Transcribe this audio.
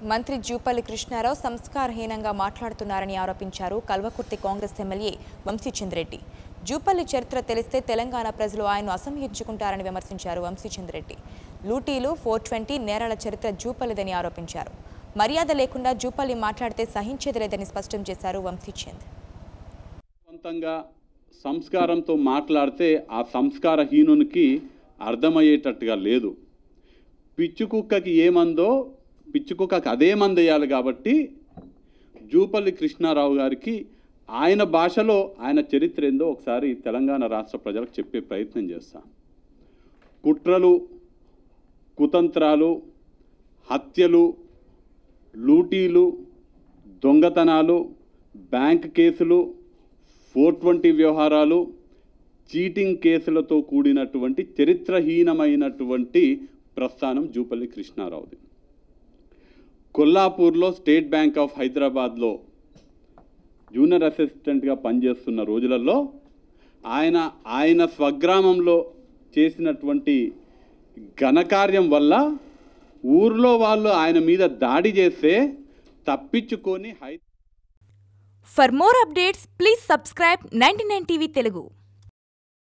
మంత్రి జూపల్లి కృష్ణారావు సంస్కారహీనంగా మాట్లాడుతున్నారని ఆరోపించారు కల్వకుర్తి కాంగ్రెస్ ఎమ్మెల్యే వంశీచంద్రెడ్డి జూపల్లి చరిత్ర తెలిస్తే తెలంగాణ ప్రజలు ఆయన్ను అసహ్యించుకుంటారని విమర్శించారు వంశీచంద్రెడ్డి లూటీలు ఫోర్ ట్వంటీ నేరాల చరిత్ర జూపల్లిదని ఆరోపించారు మర్యాద లేకుండా జూపల్లి మాట్లాడితే సహించేది లేదని స్పష్టం చేశారు వంశీచంద్ సొంతంగా సంస్కారంతో మాట్లాడితే ఆ సంస్కారహీనునికి అర్థమయ్యేటట్టుగా లేదు పిచ్చి కుక్కకి ఏమందో పిచ్చి కుక్కకి అదే మందేయాలి కాబట్టి జూపల్లి కృష్ణారావు గారికి ఆయన భాషలో ఆయన చరిత్ర ఏందో ఒకసారి తెలంగాణ రాష్ట్ర ప్రజలకు చెప్పే ప్రయత్నం చేస్తాను కుట్రలు కుతంత్రాలు హత్యలు లూటీలు దొంగతనాలు బ్యాంక్ కేసులు ఫోర్ ట్వంటీ వ్యవహారాలు చీటింగ్ కేసులతో కూడినటువంటి చరిత్రహీనమైనటువంటి ప్రస్థానం జూపల్లి కృష్ణారావుది కొల్లాపూర్లో స్టేట్ బ్యాంక్ ఆఫ్ హైదరాబాద్లో జూనియర్ అసిస్టెంట్గా పనిచేస్తున్న రోజులలో ఆయన ఆయన స్వగ్రామంలో చేసినటువంటి ఘనకార్యం వల్ల ఊర్లో వాళ్ళు ఆయన మీద దాడి చేస్తే తప్పించుకొని hi for more updates please subscribe ninety nine TV Telugu